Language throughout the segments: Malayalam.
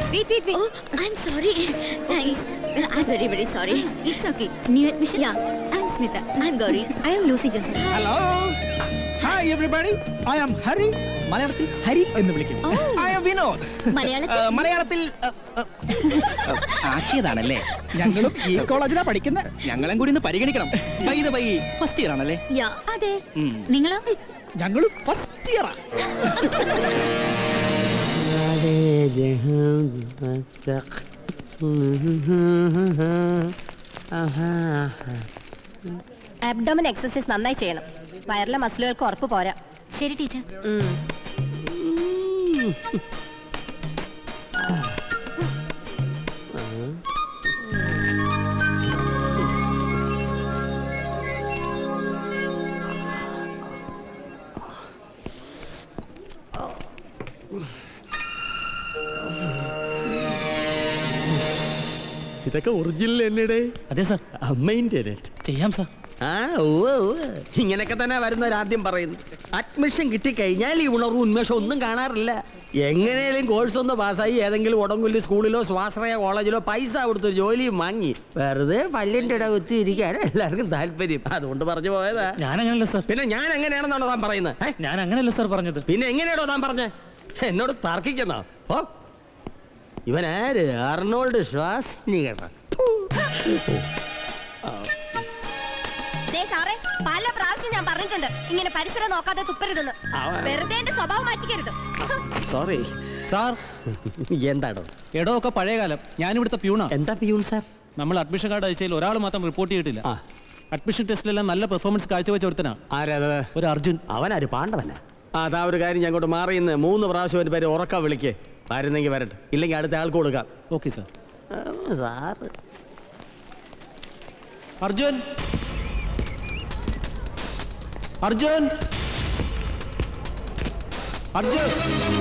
Wait, wait, wait. Oh, I'm sorry. Thanks. I'm very, very sorry. It's okay. New admission? Yeah. I'm Smita. I'm Gauri. I am Lucy Joseph. Hello hi everybody I am Hari മലയാളത്തിൽ ഹരി എന്ന് വിളിക്കും ഐ ആം വിനോദ് മലയാളത്തിൽ? ആ, മലയാളത്തിൽ ആ, ആ, ആക്കിയതാണല്ലേ ഞങ്ങളും ഈ കോളേജിലാ പഠിക്കുന്നത് ഞങ്ങളും കൂടി ഒന്ന് പരിഗണിക്കണം by the by first year ആണല്ലേ Yeah. അതെ. നിങ്ങളോ? ഞങ്ങൾ ഫസ്റ്റ് ഇയറാ അബ്ഡോമൻ എക്സസൈസ് നന്നായി ചെയ്യണം വയറിലെ മസിലുകൾക്ക് ഉറപ്പ് പോരാ ശരി ടീച്ചർ ഇതൊക്കെ ഒറിജിനൽ എന്നടേ അതെ സാർ അമ്മയിൻ്റെ ചെയ്യാം സാർ ആ ഉവ്വ് ഉവ്വ്. ഇങ്ങനെയൊക്കെ തന്നെ വരുന്നവരാദ്യം പറയുന്നു അഡ്മിഷൻ കിട്ടിക്കഴിഞ്ഞാൽ ഈ ഉണർവും ഉന്മേഷം ഒന്നും കാണാറില്ല എങ്ങനെയും കോഴ്സ് ഒന്ന് പാസ്സായി ഏതെങ്കിലും ഉടങ്കുല്ലി സ്കൂളിലോ സ്വാശ്രയ കോളേജിലോ പൈസ കൊടുത്തൊരു ജോലിയും വാങ്ങി വെറുതെ പല്ലിൻ്റെ ഇട കുത്തി ഇരിക്കാണ് എല്ലാവർക്കും താല്പര്യം അതുകൊണ്ട് പറഞ്ഞു പോയതാ ഞാൻ അങ്ങനല്ല സാർ പിന്നെ ഞാൻ എങ്ങനെയാണെന്നാണോ താൻ പറയുന്നത് ഏ? ഞാൻ അങ്ങനല്ല സാർ പറഞ്ഞത് പിന്നെ എങ്ങനെയാണോ താൻ പറഞ്ഞേ എന്നോട് തർക്കിക്കുന്നോ ഓ ഇവൻ ആര് അർണോൾഡ് ശ്വാസ്നികർ ദേ സാറേ പല പ്രാവശ്യം ഞാൻ പറഞ്ഞിട്ടുണ്ട് ഇങ്ങനെ പരിസരം നോക്കാതെ തുപ്പരുതെന്ന് അവ- വെറുതെ എന്റെ സ്വഭാവം മാറ്റിക്കരുത് സോറി സാർ എന്താണോ എടോ ഒക്കെ പഴയ കാലം ഞാനിവിടുത്തെ പ്യൂണാ എന്താ പിയൂൺ സാർ നമ്മൾ അഡ്മിഷൻ കാർഡ് അയച്ചതിൽ ഒരാൾ മാത്രം റിപ്പോർട്ട് ചെയ്തിട്ടില്ല ആ. അഡ്മിഷൻ ടെസ്റ്റിലെല്ലാം നല്ല പെർഫോമൻസ് കാഴ്ചവെച്ച ഒരുത്തനാ ആരാത് ഒരു അർജുൻ അവനാര് പാണ്ഡവന അതാ ഒരു കാര്യം ഞാൻ അങ്ങോട്ട് മാറി ഇന്ന് മൂന്ന് പ്രാവശ്യം എൻ്റെ പേര് ഉറക്ക വിളിക്കേ വരുന്നെങ്കിൽ വരട്ടെ ഇല്ലെങ്കിൽ അടുത്ത ആൾക്ക് കൊടുക്കാം okay sir sir Arjun Arjun Arjun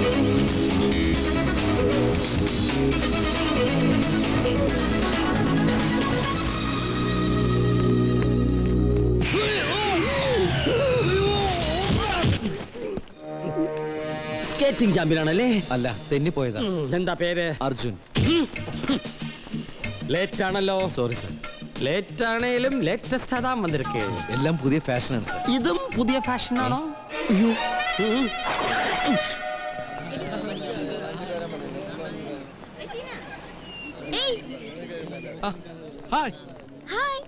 skating champion ആണല്ലേ അല്ല തെന്നിപ്പോയതാ എന്താ പേര് അർജുൻ ലേറ്റ് ആണല്ലോ സോറി സർ ലേറ്റ് ആണേലും ലേറ്റസ്റ്റ് അതാ വന്നിരിക്കേ എല്ലാം പുതിയ ഫാഷനാണ് സർ ഇതും പുതിയ ഫാഷൻ ആണോ ഹായ് ഹായ്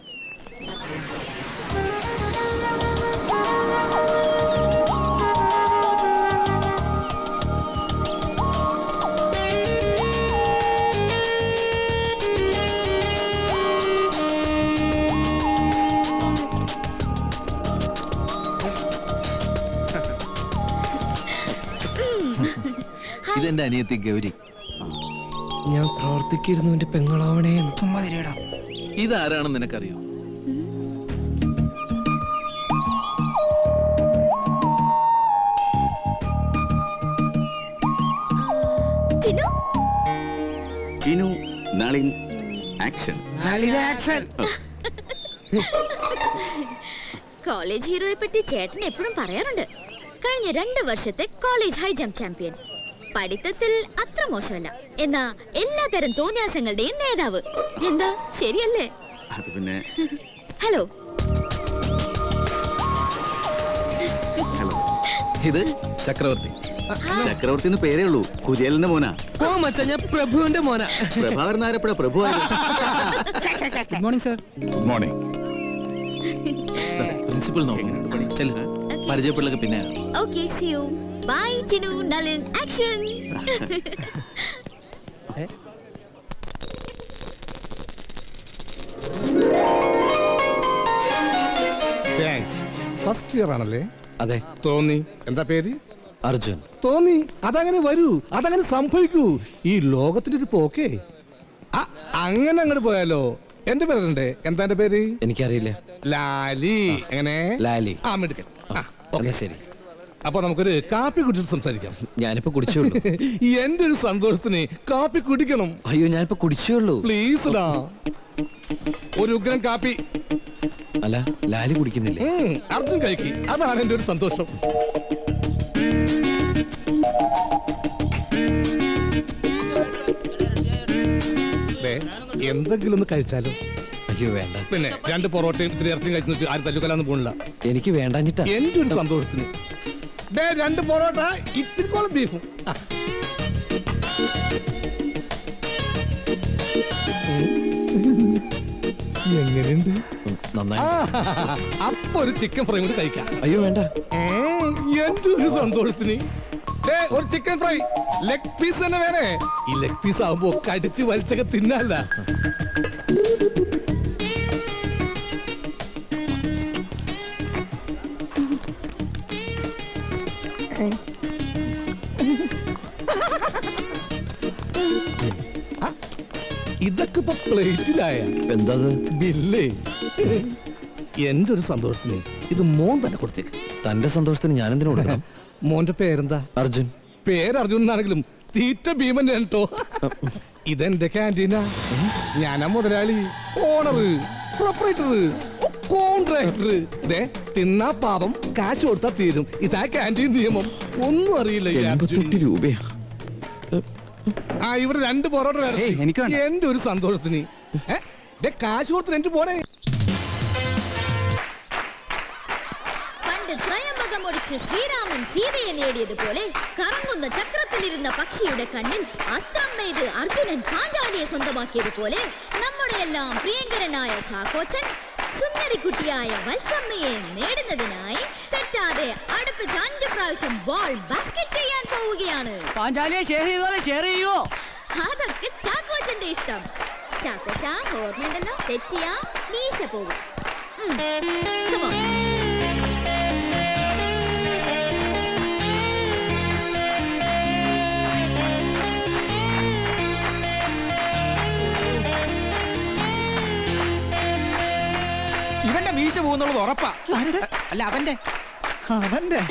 ഇതെന്റെ അനിയത്തി ഗൗരി ഞാൻ പ്രാർത്ഥിക്കിരുന്നു എന്റെ പെങ്ങളാവണേ ഇതാരാണെന്ന് നിനക്കറിയോ ചിന്നു ചിനു നളിൻ ആക്ഷൻ കോളേജ് ഹീറോയെ പറ്റി ചേട്ടൻ എപ്പോഴും പറയാറുണ്ട് കഴിഞ്ഞ രണ്ട് വർഷത്തെ കോളേജ് ഹൈ ജംപ് ചാമ്പ്യൻ പഠിത്തത്തിൽ അത്ര മോശമല്ല എന്നാ എല്ലാതരം തോന്നിയാസങ്ങളുടെയും നേതാവ് എന്താ ശരിയല്ലേ അത് പിന്നെ ഹലോ ഹലോ ഇത് ചക്രവർത്തി ചക്രവർത്തി എന്ന് പേരേ ഉള്ളൂ കുചേലന്റെ മോനാ ഓ മച്ച ഞാൻ പ്രഭുവിന്റെ മോന പ്രഭാകരൻ നായരപ്പഴ Prabhu good morning sir good morning principal നോക്കുന്നു ചെല്ല് പരിചയപ്പെടലൊക്കെ പിന്നെ okay see you bye Tinu Nalan action thanks first year ആണല്ലേ അതെ തോന്നി എന്താ പേര് അർജുൻ തോന്നി അതങ്ങനെ വരൂ അതങ്ങനെ സംഭവിക്കൂ ഈ ലോകത്തിന്റെ ഒരു പോക്കേ ആ, അങ്ങനെ അങ്ങോട്ട് പോയാലോ എന്റെ പേരുണ്ട് എന്താ എന്റെ പേര് എനിക്കറിയില്ല ലാലി എങ്ങനെ ലാലി ആ മിടുക്കൻ ആ, എന്നാ ശരി അപ്പൊ നമുക്കൊരു കാപ്പി കുടിച്ചിട്ട് സംസാരിക്കാം ഞാനിപ്പോ കുടിച്ചോളൂ എന്റെ ഒരു സന്തോഷത്തിന് കാപ്പി കുടിക്കണം അയ്യോ ഞാനിപ്പോ കുടിച്ചോളൂ പ്ലീസ് ഡാ ഒരു ഉഗ്രം കാപ്പി അല്ല ലാലി കുടിക്കുന്നില്ലേ ഉം, അർജുൻ കഴിക്ക് അതാണ് എന്റെ ഒരു സന്തോഷം ദേ, എന്തെങ്കിലും ഒന്ന് കഴിച്ചാലോ അയ്യോ വേണ്ട പിന്നെ രണ്ട് പൊറോട്ടയും ഇത്തിരി ഇറച്ചിയും കഴിച്ചു വെച്ച് ആരും തല്ലുക്കലാന്ന് പോണില്ല എനിക്ക് വേണ്ടാഞ്ഞിട്ടാ എന്റെ ഒരു സന്തോഷത്തിന് ദേ രണ്ട് പൊറോട്ട ഇത്തിരി കോളം ബീഫും ആ. എങ്ങനെയുണ്ട് ഉം, നന്നായി ആ, അപ്പൊ ഒരു ചിക്കൻ ഫ്രൈ കൂടി കഴിക്കാം അയ്യോ വേണ്ട ഏ, എന്റെ ഒരു സന്തോഷത്തിന് ദേ, ഒരു ചിക്കൻ ഫ്രൈ ലെഗ് പീസ് തന്നെ വേണേ ഈ ലെഗ് പീസ് ആവുമ്പോ കടിച്ച് വലിച്ചൊക്കെ തിന്നല്ല ഇതൊക്കെ ഇപ്പൊ പ്ലേറ്റിലായ എന്താ അത്? ബില്ലേ എന്റെ ഒരു സന്തോഷത്തിന് ഇത് മോൻ തന്നെ കൊടുത്തേക്ക് തന്റെ സന്തോഷത്തിന് ഞാൻ എന്തിനു കൊടുക്കണം മോന്റെ പേരെന്താ അർജുൻ പേര് അർജുൻ എന്നാണെങ്കിലും തീറ്റ ഭീമൻ കേട്ടോ ഇതെന്റെ ക്യാൻറ്റീനാ ഞാനാ മുതലാളി ഓണറ് പ്രൊപ്പറേറ്റർ കോൺട്രാക്ടർ ദേ തിന്നാ പാപം കാശ് കൊടുത്താ തീരും ഇതാ ക്യാൻറ്റീൻ നിയമം ഒന്നും അറിയില്ല ഈ അർജുൻ. എൺപത്തെട്ട് രൂപയാ ആ ഇവിടെ രണ്ട് പൊറോട്ട വേണം. ഏയ്, എനിക്ക് വേണ്ട. എന്റെ ഒരു സന്തോഷത്തിന് ഏ, ദേ കാശ് കൊടുത്ത് എനിക്ക് പോണേ പണ്ട് ത്രയംബകം ഒടിച്ച് ശ്രീരാമൻ സീതയെ നേടിയതുപോലെ കറങ്ങുന്ന ചക്രത്തിലിരുന്ന പക്ഷിയുടെ കണ്ണിൽ അസ്ത്രം പെയ്ത് അർജുനൻ പാഞ്ചാലിയെ സ്വന്തമാക്കിയതുപോലെ നമ്മുടെ എല്ലാം പ്രിയങ്കരനായ ചാക്കോച്ചൻ സുന്ദരിക്കുട്ടിയായ വത്സമ്മയെ നേടുന്നതിനായി തെറ്റാതെ അടുപ്പിച്ച് അഞ്ചു പ്രാവശ്യം ബോൾ ബാസ്കറ്റ് ചെയ്യാൻ പോവുകയാണ് പാഞ്ചാലിയെ ഷെയർ ചെയ്തോലെ ഷെയർ ചെയ്യോ അതൊക്കെ ചാക്കോച്ചന്റെ ഇഷ്ടം ചാക്കോച്ച ഓർമ്മയുണ്ടല്ലോ തെറ്റിയാ മീശ പോകും ഉം. Come on. ഇവന്റെ മീശ പോകുന്നുള്ളത് ഉറപ്പാ അല്ല അവന്റെ അവന്റെ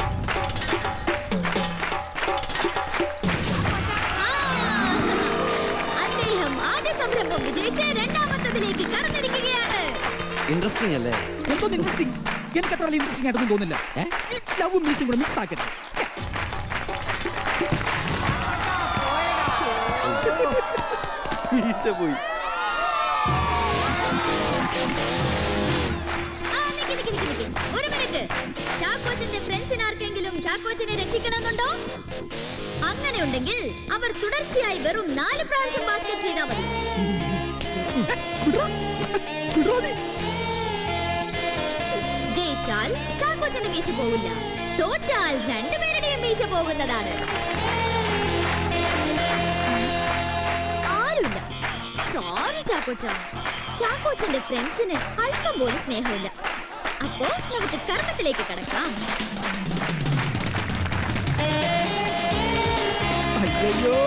അദ്ദേഹം ആദ്യ സംരംഭം വിജയിച്ച് രണ്ടാമത്തതിലേക്ക് കടന്നിരിക്കുകയാണ് ഇൻട്രസ്റ്റിംഗ് അല്ലേ എന്തോ ഇൻട്രസ്റ്റിംഗ് എനിക്ക് അത്ര വലിയ ഇൻട്രസ്റ്റിംഗ് ആയിട്ടൊന്നും തോന്നില്ല ഈ ലവും മീശയും കൂടെ മിക്സ് ആക്കരുത് ഛെ. മീശ പോയി ആ, നിക്ക്, നിക്ക്, നിക്ക്, നിക്ക്. ഒരു മിനിറ്റ് ചാക്കോച്ചന്റെ ഫ്രണ്ട്സിന് ആർക്കെങ്കിലും ചാക്കോച്ചനെ രക്ഷിക്കണമെന്നുണ്ടോ അങ്ങനെയുണ്ടെങ്കിൽ അവർ തുടർച്ചയായി വെറും നാല് പ്രാവശ്യം ബാസ്കറ്റ് ചെയ്താൽ മതി വിടറാ. വിടറാ നീ. ജയിച്ചാൽ ചാക്കോച്ചന്റെ മീശ പോകില്ല തോറ്റാൽ രണ്ടുപേരുടെയും മീശ പോകുന്നതാണ് ആരുമില്ല സോറി ചാക്കോച്ച ചാക്കോച്ചന്റെ ഫ്രണ്ട്സിന് അല്പം പോലും സ്നേഹമില്ല അപ്പോ നമുക്ക് കർമ്മത്തിലേക്ക് കടക്കാം അയ്യോ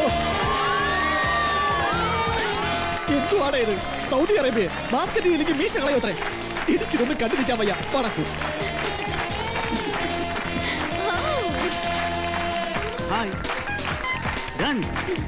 എന്തുവാണ് ഇത് സൗദി അറേബ്യ ബാസ്കറ്റ് എനിക്ക് മീശ കളയോത്രേ എനിക്കിതൊന്നും കണ്ടിരിക്കാൻ വയ്യ പടക്കൂ ഹായ് റൺ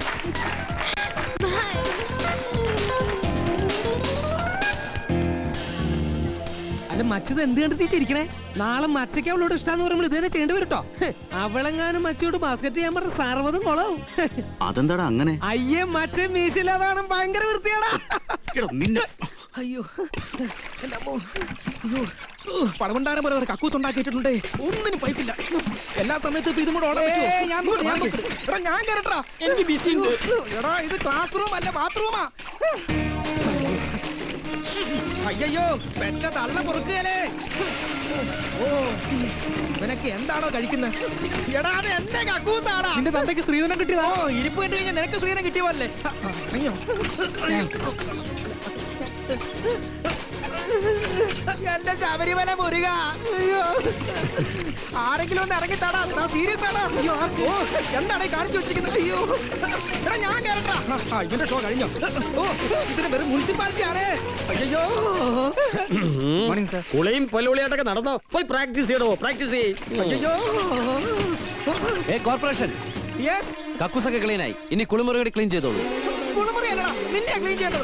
അല്ല മച്ചത് എന്ത് കണ്ടിട്ട് ചിരിക്കണേ നാളെ മച്ചയ്ക്ക് അവളോട് ഇഷ്ടാന്ന് പറയുമ്പോൾ ഇത് തന്നെ ചെയ്യേണ്ടി വരും കേട്ടോ അവളെങ്ങാനും മച്ചയോട് ബാസ്കറ്റ് ചെയ്യാൻ പറഞ്ഞ സർവ്വതും കൊളാവും അതെന്താടാ അങ്ങനെ അയ്യേ മച്ച മീശില്ലാതാണ് ഭയങ്കര വൃത്തിയാടാ എടോ, നിന്നെ അയ്യോ എൻ്റെ അമ്മോ. അയ്യോ പടകൊണ്ടാരം പോലെ ഒരു കക്കൂസ് ഉണ്ടാക്കിയിട്ടുണ്ട് ഒന്നിനും പൈപ്പില്ല എല്ലാ സമയത്തും ഇപ്പൊ ഇതും കൂടെ ഓടാൻ പറ്റുമോ? ഇങ്ങോട്ട് മാറി നിൽക്ക്. എടാ, ഞാൻ കേറട്ടാ എനിക്ക് ബിസി എടാ ഇത് ക്ലാസ് റൂം അല്ല ബാത്റൂമാ അയ്യോ പെറ്റ തള്ള പൊറുക്കുകയല്ലേ ഓ നിനക്ക് എന്താണോ കഴിക്കുന്നത് എടാ അത് എന്റെ കക്കൂസാടാ നിന്റെ തന്തയ്ക്ക് സ്ത്രീധനം കിട്ടിയതാ ഓ ഇരിപ്പ് കണ്ടു കഴിഞ്ഞാൽ നിനക്ക് സ്ത്രീധനം കിട്ടിയ പോലെ അയ്യോ എന്റെ ശബരിമല മുരുക അയ്യോ ആരെങ്കിലും ഒന്ന് ഇറങ്ങിത്താടാ ഞാൻ സീരിയസ് ആണ് അയ്യോ ഓ എന്താണ് ഈ കാണിച്ചു വെച്ചിരിക്കുന്നത് അയ്യോ എടാ ഞാൻ കേറട്ടാ ആ, ഇതിന്റെ ഷോ കഴിഞ്ഞോ ഓ ഇതിന് വെറും മുനിസിപ്പാലിറ്റി ആണ് അയ്യോ മോർണിംഗ് സാർ കുളിയും പൊല്ലുളിയായിട്ടൊക്കെ നടന്നോ പോയി പ്രാക്ടീസ് ചെയ്യണോ പ്രാക്ടീസ് ചെയ്യ് അയ്യോ ഏ കോർപ്പറേഷൻ യെസ് കക്കൂസൊക്കെ ക്ലീൻ ആയി ഇനി കുളിമുറി ക്ലീൻ ചെയ്തോളൂ കുളിമുറി അല്ലടാ നിന്നെ ക്ലീൻ ചെയ്യേണ്ടത്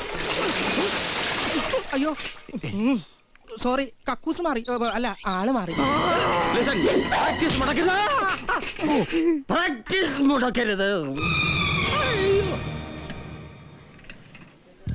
അയ്യോ സോറി കക്കൂസ് മാറി ഏ, അല്ല ആള് മാറി Listen, പ്രാക്ടീസ് മുടക്കരുത് പ്രാക്ടീസ് മുടക്കരുത്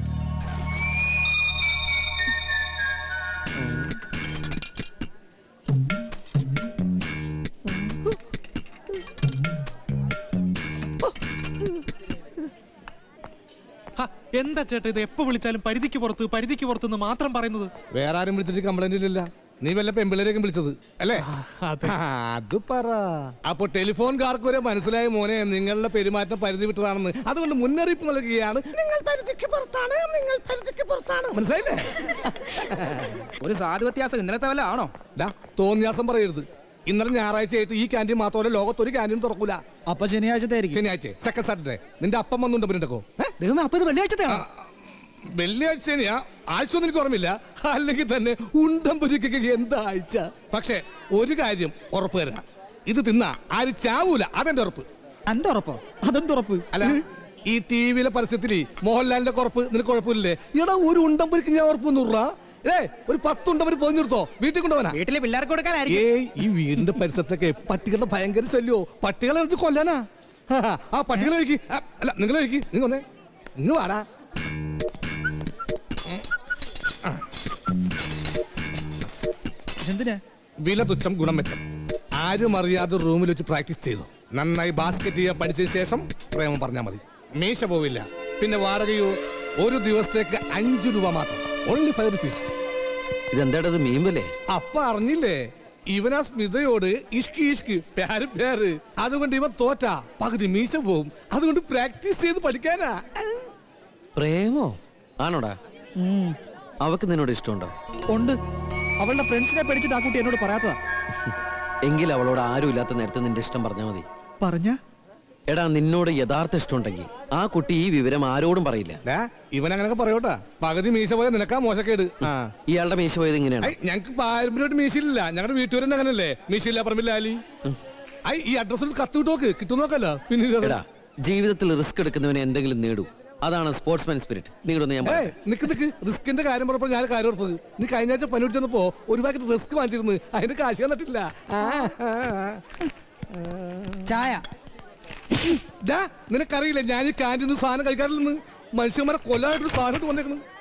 ഹ, എന്താ ചേട്ടാ ഇത് എപ്പോ വിളിച്ചാലും പരിധിക്ക് പുറത്ത് പരിധിക്ക് പുറത്ത് മാത്രം പറയുന്നത് വേറെ ആരും വിളിച്ചിട്ട് കംപ്ലൈന്റ് ഇല്ലല്ല നീ വല്ല പെമ്പിള്ളേരേക്കും വിളിച്ചത് അല്ലേ ആ, അത് പറ അപ്പൊ ടെലിഫോൺകാർക്ക് വരെ മനസ്സിലായ മോനെ നിങ്ങളുടെ പെരുമാറ്റം പരിധി വിട്ടതാണെന്ന് അതുകൊണ്ട് മുന്നറിയിപ്പ് നൽകുകയാണ് നിങ്ങൾ പരിധിക്ക് പുറത്താണ് നിങ്ങൾ പരിധിക്ക് പുറത്താണ് മനസ്സിലായില്ലേ ഒരു സാധു വ്യത്യാസം ഇന്നലത്തെ വല്ല ആണോ ഡാ തോന്നിയാസം പറയരുത് ഇന്നലെ ഞായറാഴ്ച ആയിട്ട് ഈ ക്യാൻറ്റീൻ മാത്രമല്ല ലോകത്ത് ഒരു ക്യാൻറ്റീൻ തുറക്കൂല അപ്പൊ ശനിയാഴ്ചത്തെ ആയിരിക്കും ശനിയാഴ്ച സെക്കൻഡ് സാറ്റർഡേ നിന്റെ അപ്പം വന്നുണ്ട് പിന്നെക്കോ ദൈവമേ അപ്പൊ ഇത് വെള്ളിയാഴ്ചത്തെയാണോ വെള്ളിയാഴ്ച ശനിയാ ആഴ്ച ഒന്നും എനിക്ക് ഓർമ്മയില്ല അല്ലെങ്കിൽ തന്നെ ഉണ്ടം പൊരിക്കൊക്കെ എന്താ ആഴ്ച പക്ഷേ ഒരു കാര്യം ഉറപ്പ് തരാം ഇത് തിന്നാ ആരും ചാവൂല അതെന്റെ ഉറപ്പ് എന്റെ ഉറപ്പോ അതെന്ത് ഉറപ്പ് അല്ല ഈ ടി വിയിലെ പരസ്യത്തിൽ മോഹൻലാലിന്റെ കുറപ്പ് നിനക്ക് കുഴപ്പമില്ലേ എടാ ഒരു ഉണ്ടം പൊരിക്ക് ഞാൻ ഉറപ്പ് നൂറാ ഏ ഒരു പത്തുണ്ടം ഒരു പൊതിഞ്ഞെടുത്തോ വീട്ടിൽ കൊണ്ടുപോകാനാ വീട്ടിലെ പിള്ളേർക്ക് കൊടുക്കാനായിരിക്കും ഏയ് ഈ വീടിന്റെ പരിസരത്തൊക്കെ പട്ടികളുടെ ഭയങ്കര ശല്യോ പട്ടികളെ എടുത്ത് കൊല്ലാനാ ഹാ, ഹാ, ആ പട്ടികളെ കഴിക്ക് ആ, അല്ല നിങ്ങൾ കഴിക്ക് നിങ്ങൾ വന്നേ ഇങ്ങ് വാടാ എന്തിനാ വില തുച്ഛം ഗുണം മെച്ചം ആരും അറിയാതെ റൂമിൽ വെച്ച് പ്രാക്ടീസ് ചെയ്തു നന്നായി ബാസ്കറ്റ് ചെയ്യാൻ പഠിച്ചതിന് ശേഷം പ്രേമം പറഞ്ഞാൽ മതി മീശ പോവില്ല പിന്നെ വാടകയോ ഒരു ദിവസത്തേക്ക് അഞ്ചു രൂപ മാത്രം ഓൺലി ഫൈവ് റുപ്പീസ് ഇതെന്താടത് മീമ്പല്ലേ അപ്പ അറിഞ്ഞില്ലേ ഇവനാ സ്മിതയോട് ഇഷ്കി ഇഷ്കി പ്യാര് പ്യാര് അതുകൊണ്ട് ഇവൻ തോറ്റ പകുതി മീശ പോവും അതുകൊണ്ട് പ്രാക്ടീസ് ചെയ്ത് പഠിക്കാനാ പ്രേമോ ആണോടാ അവക്ക് നിന്നോട് ഇഷ്ടമുണ്ടോ ഉണ്ട് അവളുടെ ഫ്രണ്ട്സിനെ പഠിച്ചിട്ട് ആ കുട്ടി എന്നോട് പറയാത്തതാ എങ്കിൽ അവളോട് ആരും ഇല്ലാത്ത നേരത്തെ നിന്റെ ഇഷ്ടം പറഞ്ഞാൽ മതി പറഞ്ഞ എടാ നിന്നോട് യഥാർത്ഥ ഇഷ്ടമുണ്ടെങ്കിൽ ആ കുട്ടി ഈ വിവരം ആരോടും പറയില്ല ദാ, ഇവൻ അങ്ങനൊക്കെ പറയോട്ടാ പകുതി മീശ പോയ നിനക്കാ മോശക്കേട് ആ ഇയാളുടെ മീശ പോയത് ഇങ്ങനെയാണ് ഐ, ഞങ്ങക്ക് പാരമ്പര്യമായിട്ട് മീശയില്ല ഞങ്ങളുടെ വീട്ടുകാരൻ അങ്ങനല്ലേ മീശയില്ല പറമ്പില്ല ആലി ഐ ഈ അഡ്രസ്സിൽ കത്ത് കിട്ടുമോക്ക് കിട്ടും നോക്കല്ല പിന്നെ എടാ ജീവിതത്തിൽ റിസ്ക് എടുക്കുന്നവനെ എന്തെങ്കിലും നേടും അതാണ് സ്പോർട്സ്മാൻ സ്പിരിറ്റ് നിങ്ങളൊന്ന് ഞാൻ ഏയ്, പറയാം നിക്ക് നിക്ക് റിസ്കിന്റെ കാര്യം പറഞ്ഞപ്പോ ഞാൻ കാര്യം ഓർത്തത് നീ കഴിഞ്ഞ ആഴ്ച പനി പിടിച്ചപ്പോ ഒരു പാക്കറ്റ് റിസ്ക് വാങ്ങിച്ചിരുന്നു അതിന്റെ കാശ് തന്നിട്ടില്ല ആ, ആ, ആ. ചായ ദാ, നിനക്കറിയില്ല ഞാൻ ഈ കാന്റീന്ന് സാധനം കഴിക്കാറില്ലെന്ന് മനുഷ്യന്മാരെ കൊല്ലാനായിട്ടൊരു സാധനം ഇട്ട് വന്നേക്കുന്നു